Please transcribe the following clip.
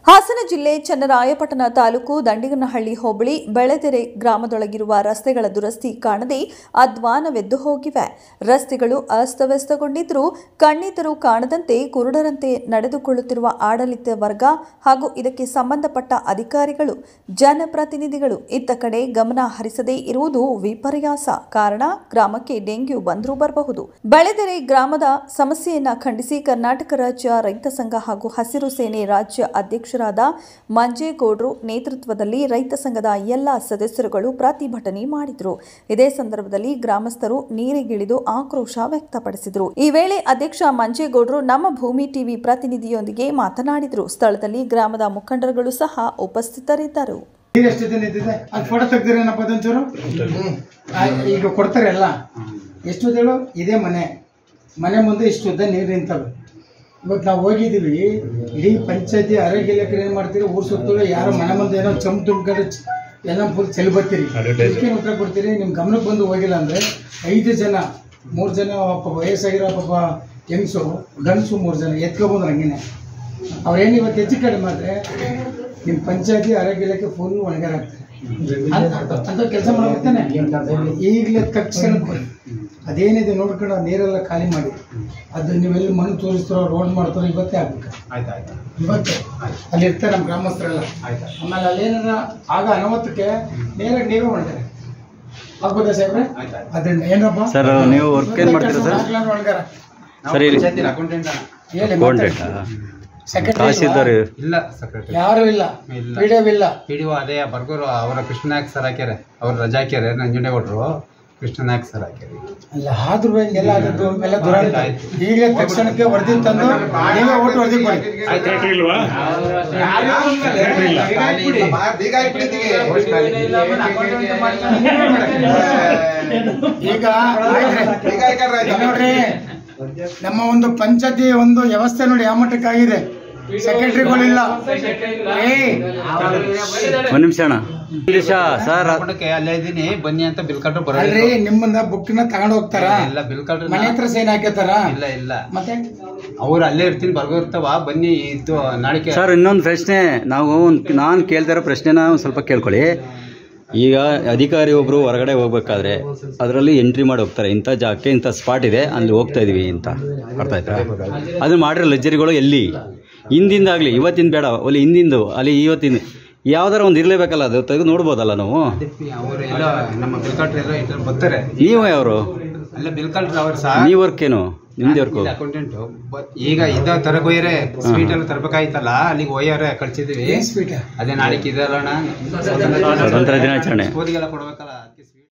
ಹಾಸನ ಜಿಲ್ಲೆ ಚನ್ನರಾಯಪಟ್ಟಣ ತಾಲೂಕು ದಂಡಿಗನಹಳ್ಳಿ ಹೋಬಳಿ ಬೆಳೆದೆರೆ ಗ್ರಾಮದೊಳಗಿರುವ ರಸ್ತೆಗಳ ದುರಸ್ತಿ ಕಾಣದೆ ಅಧ್ವಾನವೆದ್ದು ಹೋಗಿವೆ ರಸ್ತೆಗಳು ಅಸ್ತವ್ಯಸ್ತಗೊಂಡಿದ್ದರೂ ಕಣ್ಣಿದ್ದರೂ ಕಾಣದಂತೆ ಕುರುಡರಂತೆ ನಡೆದುಕೊಳ್ಳುತ್ತಿರುವ ಆಡಳಿತ ವರ್ಗ ಹಾಗೂ ಇದಕ್ಕೆ ಸಂಬಂಧಪಟ್ಟ ಅಧಿಕಾರಿಗಳು ಜನಪ್ರತಿನಿಧಿಗಳು ಇತ್ತ ಕಡೆ ಗಮನ ಹರಿಸದೇ ಇರುವುದು ವಿಪರ್ಯಾಸ ಕಾರಣ ಗ್ರಾಮಕ್ಕೆ ಡೆಂಗ್ಯೂ ಬಂದರೂ ಬರಬಹುದು ಬೆಳೆದೆರೆ ಗ್ರಾಮದ ಸಮಸ್ಯೆಯನ್ನ ಖಂಡಿಸಿ ಕರ್ನಾಟಕ ರಾಜ್ಯ ರೈತ ಸಂಘ ಹಾಗೂ ಹಸಿರು ಸೇನೆ ರಾಜ್ಯ ಅಧ್ಯಕ್ಷರಾದ ಮಂಜೇಗೌಡರು ನೇತೃತ್ವದಲ್ಲಿ ರೈತ ಸಂಘದ ಎಲ್ಲ ಸದಸ್ಯರುಗಳು ಪ್ರತಿಭಟನೆ ಮಾಡಿದರು ಇದೇ ಸಂದರ್ಭದಲ್ಲಿ ಗ್ರಾಮಸ್ಥರು ನೀರಿಗಿಳಿದು ಆಕ್ರೋಶ ವ್ಯಕ್ತಪಡಿಸಿದರು ಈ ವೇಳೆ ಅಧ್ಯಕ್ಷ ಮಂಜೇಗೌಡರು ನಮ್ಮ ಭೂಮಿ ಟಿವಿ ಪ್ರತಿನಿಧಿಯೊಂದಿಗೆ ಮಾತನಾಡಿದರು ಸ್ಥಳದಲ್ಲಿ ಗ್ರಾಮದ ಮುಖಂಡರುಗಳು ಸಹ ಉಪಸ್ಥಿತರಿದ್ದರು ನೀರು ಎಷ್ಟು ದಿನ ಇದ್ದಿದೆ ಅಲ್ಲಿ ಫೋಟೋ ತೆಗ್ದಿರೇನಪ್ಪ ಅದೊಂಚೂರು ಆ, ಈಗ ಕೊಡ್ತಾರೆ ಎಲ್ಲ ಎಷ್ಟು ಹೇಳು ಇದೇ ಮನೆ ಮನೆ ಮುಂದೆ ಇಷ್ಟು ಉದ್ದ ನೀರು ನಿಂತವೆ ಇವತ್ತು ನಾವು ಹೋಗಿದ್ದೀವಿ ಇಡೀ ಪಂಚಾಯತಿ ಆರೋಗ್ಯ ಇಲಾಖೆ ಏನು ಮಾಡ್ತೀರಿ ಊರು ಸುತ್ತಲೂ ಯಾರೋ ಮನೆ ಮುಂದೆ ಏನೋ ಚಮ್ ತುಂಬ್ಕೊಂಡು ಚ್- ಎಲ್ಲ ಫುಲ್ ಚೆಲ್ಲಿ ಬರ್ತೀರಿ ಇದಕ್ಕೇನು ಉತ್ತರ ಕೊಡ್ತೀರಿ ನಿಮ್ಮ ಗಮನಕ್ಕೆ ಬಂದು ಹೋಗಿಲ್ಲ ಅಂದರೆ ಐದು ಜನ ಮೂರು ಜನ ಪಾಪ ವಯಸ್ಸಾಗಿರೋ ಪಾಪ ಹೆಂಗಸು ಗಂಡಸು ಮೂರು ಜನ ಎತ್ಕೊಬಂದ್ರು ಹಂಗೇನೆ ಅವ್ರೇನು ಇವತ್ತು ಹೆಚ್ಚು ಕಡಿಮೆ ಆದರೆ ನಿಮ್ಮ ಪಂಚಾಯತಿ ಆರೋಗ್ಯ ಇಲಾಖೆ ಫುಲ್ ಒಣಗಾರ ಆಗ್ತಾರೆ ಅಂತ ಕೆಲಸ ಮಾಡ್ತಾನೆ ಈಗಲೇ ತಕ್ಷಣ ಕೊಡಿ. ಅದೇನಿದೆ ನೋಡ್ಕೊಂಡು ಆ ನೀರೆಲ್ಲ ಖಾಲಿ ಮಾಡಿ ಅದು ನೀವೆಲ್ಲಿ ಮಣ್ಣು ತೋರಿಸ್ತಾರೋ ರೋಡ್ ಮಾಡ್ತಾರೋ ಇವತ್ತೇ ಆಗ್ಬೇಕು ಆಯ್ತಾಯ್ತು ಇವತ್ತು ಅಲ್ಲಿ ಇರ್ತಾರೆ ನಮ್ಮ ಗ್ರಾಮಸ್ಥರೆಲ್ಲ ಆಮೇಲೆ ಅಲ್ಲೇನಾರ ಆಗ ಅನವತ್ತಕ್ಕೆ ನೇರಾಗಿ ನೀವೇ ಹೊಂಟಾರೆ ಆಗ್ಬೋದಾ ಸಾಹೇಬ್ರೆ ಆಯ್ತಾಯ್ತು. ಅದರಿಂದ ಏನಪ್ಪ ಸರ್, ನೀವು work ಏನ್ ಮಾಡ್ತೀರಾ ಸರ್? ಆಗ್ಲಾರ್ದು ಒಣಗಾರ ಸರಿ ಇಲ್ಲಿ ಅಕೌಂಟೆಂಟ್ ಹೇಳಿ ಕಾಂಟ್ಯಾಕ್ಟ್ ಸೆಕ್ರೆಟರಿ ತಹಸೀಲ್ದಾರ್ ಇಲ್ಲ ಸೆಕ್ರೆಟರಿ ಯಾರು ಇಲ್ಲ ಇಲ್ಲ. ವಿಡಿಯೋ ಇಲ್ಲ ಪಿ ಡಿ ಒ ಅದೇ ಬರ್ಗೂರು ಅವರ ಕೃಷ್ಣನಾಯಕ್ ಸರ್ ಹಾಕ್ಯಾರೆ ಅವ್ರು ರಜಾ ಹಾಕ್ಯಾರೆ ನಂಜುಂಡೇಗೌಡರು ಕೃಷ್ಣನಾಯಕ್ ಸರ್ ಹಾಕ್ಯಾರೆ ಅಲ್ಲ ಆದ್ರೂ ಎಲ್ಲ ಆದದ್ದು ಎಲ್ಲ ದುರಾಡಳಿತ ಈಗಲೇ ತಕ್ಷಣಕ್ಕೆ ವರದಿ ತಂದು ನೀವೇ ಓಟು ವರದಿ ಕೊಡಿ ಈಗ ಆಯ್ತ್ರಿ. ನೋಡ್ರಿ ನಮ್ಮ ಒಂದು ಪಂಚಾಯತಿ ಒಂದು ವ್ಯವಸ್ಥೆ ನೋಡಿ ಯಾವ ಮಟ್ಟಕ್ಕಾಗಿದೆ ಸೆಕ್ರೆಟರಿಗಳಿಲ್ಲ ಏ ಒಂದ್ ನಿಮಿಷ ಅಣ್ಣ ಒಂದ್ ನಿಮಿಷ ಸರ್ ಅಕೌಂಟಕ್ಕೆ ಅಲ್ಲೇ ಇದೀನಿ ಬನ್ನಿ ಅಂತ ಬಿಲ್ ಕಟ್ರು ಅಲ್ರಿ ಬರೋದು ನಿಮ್ಮನ್ನ ಬುಕ್ನ ತಗೊಂಡ್ ಹೋಗ್ತಾರ ಇಲ್ಲ ಬಿಲ್ ಕಟ್ರು ಮನೆ ಹತ್ರ ಸೈನ್ ಹಾಕ್ಯತಾರ ಇಲ್ಲ ಇಲ್ಲ ಮತ್ತೆ ಅವ್ರು ಅಲ್ಲೇ ಇರ್ತೀನಿ ಬರ್ಗೋ ಇರ್ತಾವ ಬನ್ನಿ ಇದು ನಾಳಿಕೆ ಸರ್ ಇನ್ನೊಂದು ಪ್ರಶ್ನೆ ನಾವು ಒಂದು ನಾನು ಕೇಳ್ತಾ ಇರೋ ಪ್ರಶ್ನೆನ ಒಂದು ಸ್ವಲ್ಪ ಕೇಳ್ಕೊಳ್ಳಿ ಈಗ ಅಧಿಕಾರಿ ಒಬ್ರು ಹೊರಗಡೆ ಹೋಗ್ಬೇಕಾದ್ರೆ ಅದರಲ್ಲಿ ಎಂಟ್ರಿ ಮಾಡಿ ಹೋಗ್ತಾರೆ ಇಂಥ ಜಾಗಕ್ಕೆ ಇಂಥ ಸ್ಪಾಟ್ ಇದೆ ಅಲ್ಲಿ ಹೋಗ್ತಾ ಇದೀವಿ ಅಂತ ಅರ್ಥ ಆಯ್ತಾ ಅದನ್ನ ಮಾಡಿರೋ ಲಜ್ಜರಿಗಳು ಎಲ್ಲಿ ಹಿಂದಿಂದಾಗಲಿ ಇವತ್ತಿನ ಬೇಡ ಅಲ್ಲಿ ಹಿಂದಿಂದು ಅಲ್ಲಿ ಇವತ್ತಿನ ಯಾವ್ದಾರ ಒಂದು ಇರಲೇಬೇಕಲ್ಲ ಅದು ತೆಗೆದು ನೋಡ್ಬೋದಲ್ಲ ನಾವು ಅವ್ರು ಎಲ್ಲ ನಮ್ಮ ಬಿಲ್ ಕಟ್ರು ಎಲ್ಲ ಇದ್ರ ಬರ್ತಾರೆ ನೀವು ಯಾರು ಅಲ್ಲೇ ಬಿಲ್ ಕಟ್ರು ಅವ್ರು ಸಹ ನೀವು ವರ್ಕೇನು ನಿಮ್ದು ವರ್ಕು ಅಕೌಂಟೆಂಟ್ ಈಗ ಇದ ತರಕ್ ಹೋಯ್ರೆ ಸ್ವೀಟ್ ಎಲ್ಲ ತರಬೇಕಾಯ್ತಲ್ಲ ಅಲ್ಲಿಗೆ ಹೋಯ್ಯಾರೆ ಕಳ್ಸಿದೀವಿ ಏನ್ ಸ್ವೀಟ್ ಅದೇ ನಾಳೆಗೆ ಇದೆಲ್ಲ ಸ್ವಾತಂತ್ರ್ಯ ದಿನಾಚರಣೆ ಸ್ಕೂಲಿಗೆಲ್ಲ ಕೊಡ್ಬೇಕಲ್ಲ ಅದಕ್ಕೆ